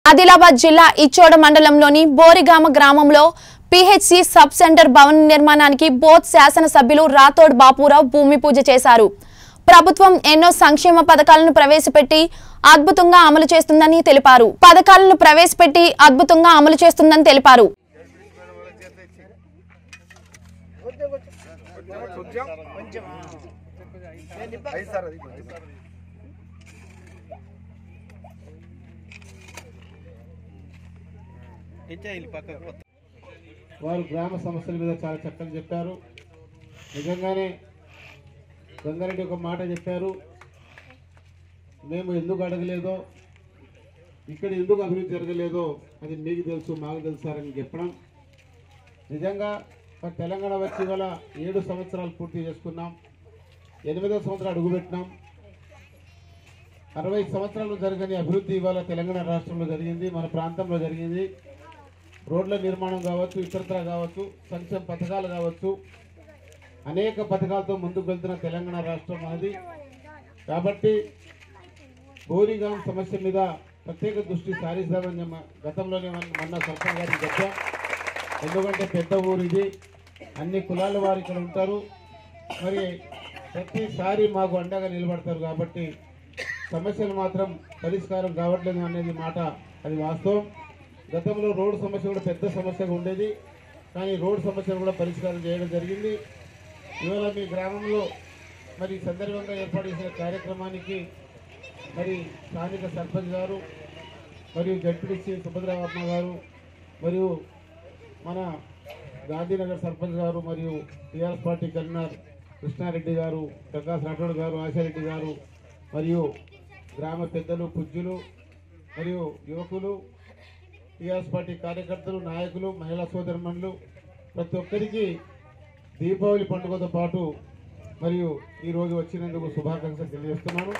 ఆదిలాబాద్ జిల్లా ఇచ్చోడ మండలంలోని బోరిగామ గ్రామంలో పిహెచ్సి సబ్ సెంటర్ భవన నిర్మాణానికి బోత్ శాసనసభ్యులు రాథోడ్ బాపురావు భూమి పూజ చేశారు ప్రభుత్వం ఎన్నో సంక్షేమ పథకాలను ప్రవేశపెట్టి అద్భుతంగా అమలు చేస్తుందని తెలిపారు పథకాలను ప్రవేశపెట్టి అద్భుతంగా అమలు చేస్తుందని తెలిపారు వారు గ్రామ సమస్యల మీద చాలా చక్కగా చెప్పారు నిజంగానే గంగారెడ్డి ఒక మాట చెప్పారు మేము ఎందుకు అడగలేదో ఇక్కడ ఎందుకు అభివృద్ధి జరగలేదో అది మీకు తెలుసు మాకు తెలుసారని చెప్పడం నిజంగా మన తెలంగాణ వచ్చి ఇవాళ ఏడు సంవత్సరాలు పూర్తి చేసుకున్నాం ఎనిమిదో సంవత్సరం అడుగుపెట్టినాం అరవై సంవత్సరాలు జరగని అభివృద్ధి ఇవాళ తెలంగాణ రాష్ట్రంలో జరిగింది మన ప్రాంతంలో జరిగింది రోడ్ల నిర్మాణం కావచ్చు ఇతరత్ర కావచ్చు సంక్షేమ పథకాలు కావచ్చు అనేక పథకాలతో ముందుకు వెళ్తున్న తెలంగాణ రాష్ట్రం అనేది కాబట్టి బోరిగాం సమస్య మీద ప్రత్యేక దృష్టి సారిస్తామని చెప్ప- గతంలోనే మన- మొన్న సర్పంచ్ గారికి చెప్పా ఎందుకంటే పెద్ద ఊరు ఇది అన్ని కులాల వారు ఇక్కడ ఉంటారు మరి ప్రతిసారి మాకు అండగా నిలబడతారు కాబట్టి సమస్యలు మాత్రం పరిష్కారం కావట్లేదు అనేది మాట అది వాస్తవం గతంలో రోడ్డు సమస్య కూడా పెద్ద సమస్యగా ఉండేది కానీ రోడ్డు సమస్యను కూడా పరిష్కారం చేయడం జరిగింది ఇవాళ మీ గ్రామంలో మరి ఈ సందర్భంగా ఏర్పాటు చేసిన కార్యక్రమానికి మరి స్థానిక సర్పంచ్ గారు మరియు జడ్పీటీసీ సుభద్రావర్మ గారు మరియు మన గాంధీనగర్ సర్పంచ్ గారు మరియు టీఆర్ఎస్ పార్టీ కన్వీనర్ కృష్ణారెడ్డి గారు ప్రకాష్ రాఠోడ్ గారు ఆశారెడ్డి గారు మరియు గ్రామ పెద్దలు పూజ్యులు మరియు యువకులు టీఆర్ఎస్ పార్టీ కార్యకర్తలు నాయకులు మహిళా సోదరుమణులు ప్రతి ఒక్కరికి దీపావళి పండుగతో పాటు మరియు ఈ రోజు వచ్చినందుకు శుభాకాంక్షలు తెలియజేస్తున్నాను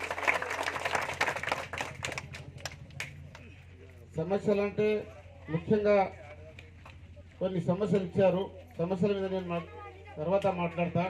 సమస్యలు అంటే ముఖ్యంగా కొన్ని సమస్యలు ఇచ్చారు సమస్యల మీద నేను మా- తర్వాత మాట్లాడతా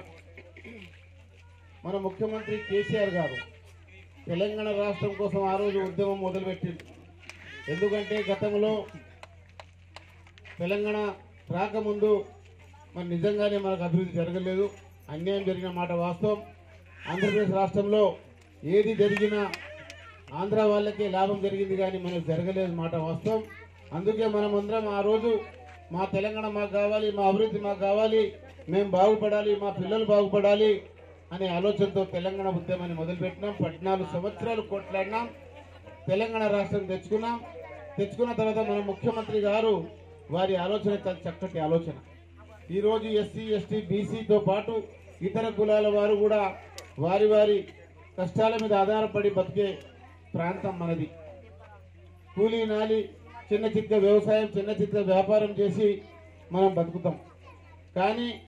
మన ముఖ్యమంత్రి కేసీఆర్ గారు తెలంగాణ రాష్ట్రం కోసం ఆ రోజు ఉద్యమం మొదలుపెట్టింది ఎందుకంటే గతంలో తెలంగాణ రాకముందు మరి నిజంగానే మనకు అభివృద్ధి జరగలేదు అన్యాయం జరిగిన మాట వాస్తవం ఆంధ్రప్రదేశ్ రాష్ట్రంలో ఏది జరిగినా ఆంధ్ర వాళ్ళకే లాభం జరిగింది కానీ మనకు జరగలేదు మాట వాస్తవం అందుకే మనం అందరం ఆ రోజు మా తెలంగాణ మాకు కావాలి మా అభివృద్ధి మాకు కావాలి మేము బాగుపడాలి మా పిల్లలు బాగుపడాలి అనే ఆలోచనతో తెలంగాణ ఉద్యమాన్ని మొదలుపెట్టినాం పద్నాలుగు సంవత్సరాలు కొట్లాడినాం తెలంగాణ రాష్ట్రం తెచ్చుకున్నాం తెచ్చుకున్న తర్వాత మన ముఖ్యమంత్రి గారు వారి ఆలోచన చాలా చక్కటి ఆలోచన ఈరోజు ఎస్సీ ఎస్టీ బీసీతో పాటు ఇతర కులాల వారు కూడా వారి వారి కష్టాల మీద ఆధారపడి బతికే ప్రాంతం మనది కూలీ నాలి చిన్న చిన్న వ్యవసాయం చిన్న చిన్న వ్యాపారం చేసి మనం బతుకుతాం కానీ